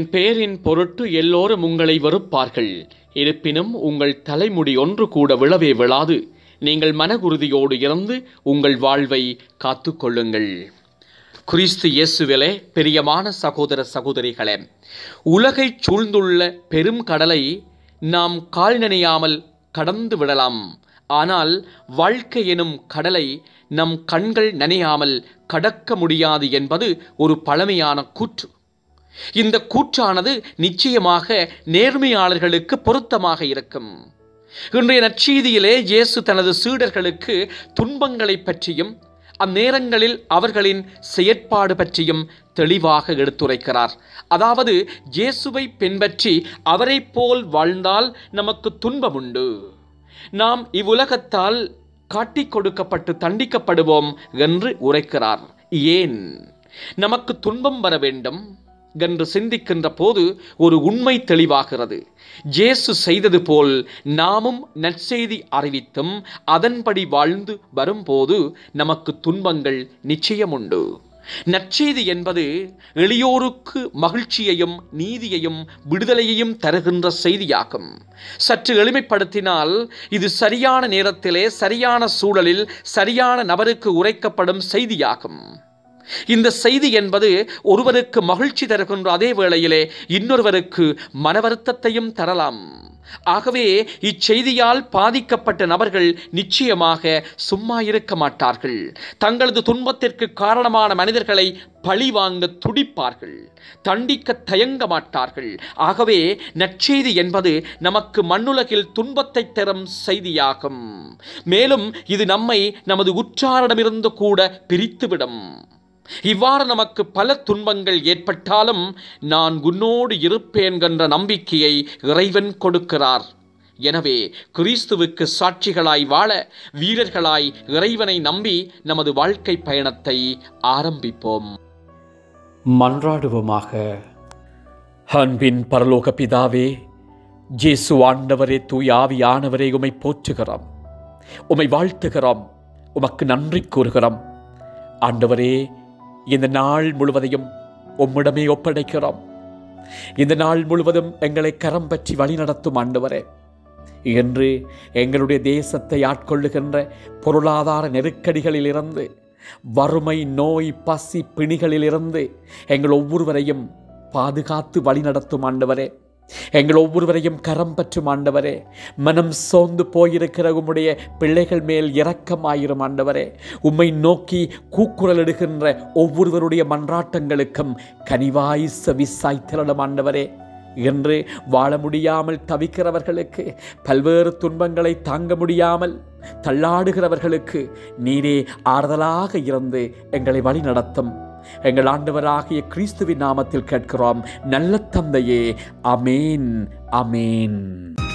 பெயரின் பொருட்டு எல்லோரும் உங்களை வெறுப்பார்கள் இருப்பினும் உங்கள் தலைமுடி ஒன்று கூட விழவே விழாது நீங்கள் மனகுருதியோடு இருந்து உங்கள் வாழ்வை காத்துக்கொள்ளுங்கள் கிறிஸ்து இயேசுவிலே பிரியமான சகோதர சகோதரிகளே உலகைச் சூழ்ந்துள்ள பெரும் கடலை நாம் கால் நனையாமல் கடந்து விடலாம் ஆனால் வாழ்க்கை எனும் கடலை நம் கண்கள் நனையாமல் கடக்க முடியாது என்பது ஒரு பழமையான கூற்று இந்த கூற்றானது நிச்சயமாக நேர்மையாளர்களுக்கு பொருத்தமாக இருக்கும் இன்றைய நற்செய்தியிலே இயேசு தனது சீடர்களுக்கு துன்பங்களைப் பற்றியும் அந்நேரங்களில் அவர்களின் செயற்பாடு பற்றியும் தெளிவாக எடுத்துரைக்கிறார் அதாவது இயேசுவை பின்பற்றி அவரைப் போல் வாழ்ந்தால் நமக்கு துன்பம் உண்டு நாம் இவ்வுலகத்தால் காட்டிக் கொடுக்கப்பட்டு தண்டிக்கப்படுவோம் என்று உரைக்கிறார் ஏன் நமக்கு துன்பம் வர வேண்டும் என்று சிந்திக்கின்ற போது ஒரு உண்மை தெளிவாகிறது ஜேசு செய்தது போல் நாமும் நற்செய்தி அறிவித்தும் அதன்படி வாழ்ந்து வரும்போது நமக்கு துன்பங்கள் நிச்சயம் உண்டு நற்செய்தி என்பது எளியோருக்கு மகிழ்ச்சியையும் நீதியையும் விடுதலையையும் தருகின்ற செய்தியாகும் சற்று எளிமைப்படுத்தினால் இது சரியான நேரத்திலே சரியான சூழலில் சரியான நபருக்கு உரைக்கப்படும் செய்தியாகும் இந்த செய்தி என்பது ஒருவருக்கு மகிழ்ச்சி தருகின்ற அதே வேளையிலே இன்னொருவருக்கு மன வருத்தத்தையும் தரலாம் ஆகவே இச்செய்தியால் பாதிக்கப்பட்ட நபர்கள் நிச்சயமாக சும்மா இருக்க மாட்டார்கள் தங்களது துன்பத்திற்கு காரணமான மனிதர்களை பழி வாங்க துடிப்பார்கள் தண்டிக்க தயங்க மாட்டார்கள் ஆகவே நற்செய்தி என்பது நமக்கு மண்ணுலகில் துன்பத்தை தரும் செய்தியாகும் மேலும் இது நம்மை நமது உற்றாரிடமிருந்து கூட பிரித்துவிடும் இவ்வாறு நமக்கு பல துன்பங்கள் ஏற்பட்டாலும் நான் உன்னோடு இருப்பேன் என்ற நம்பிக்கையை இறைவன் கொடுக்கிறார் எனவே கிறிஸ்துவுக்கு சாட்சிகளாய் வாழ வீரர்களாய் இறைவனை நம்பி நமது வாழ்க்கை பயணத்தை ஆரம்பிப்போம் மன்றாடுவோமாக அன்பின் பரலோக பிதாவே ஜேசு ஆண்டவரே தூய் ஆவியானவரே உமை போற்றுகிறோம் உமை வாழ்த்துகிறோம் உமக்கு நன்றி கூறுகிறோம் ஆண்டவரே இந்த நாள் முழுவதையும் உம்மிடமே ஒப்படைக்கிறோம் இந்த நாள் முழுவதும் எங்களை கரம் பற்றி வழிநடத்தும் ஆண்டவரே என்று எங்களுடைய தேசத்தை ஆட்கொள்ளுகின்ற பொருளாதார நெருக்கடிகளிலிருந்து வறுமை நோய் பசி பிணிகளிலிருந்து எங்கள் ஒவ்வொருவரையும் பாதுகாத்து வழிநடத்தும் ஆண்டவரே எங்கள் ஒவ்வொருவரையும் கரம் பற்றும் ஆண்டவரே மனம் சோர்ந்து போயிருக்கிற உம்முடைய பிள்ளைகள் மேல் இரக்கமாயிரும் ஆண்டவரே உம்மை நோக்கி கூக்குரலிடுகின்ற ஒவ்வொருவருடைய மன்றாட்டங்களுக்கும் கனிவாய் செவிசாய் திரளும் ஆண்டவரே என்று வாழ முடியாமல் தவிக்கிறவர்களுக்கு பல்வேறு துன்பங்களை தாங்க முடியாமல் தள்ளாடுகிறவர்களுக்கு நீரே ஆறுதலாக இருந்து எங்களை வழி நடத்தும் எங்கள் ஆண்டவராகிய கிறிஸ்துவின் நாமத்தில் கேட்கிறோம் நல்ல தந்தையே அமேன் அமேன்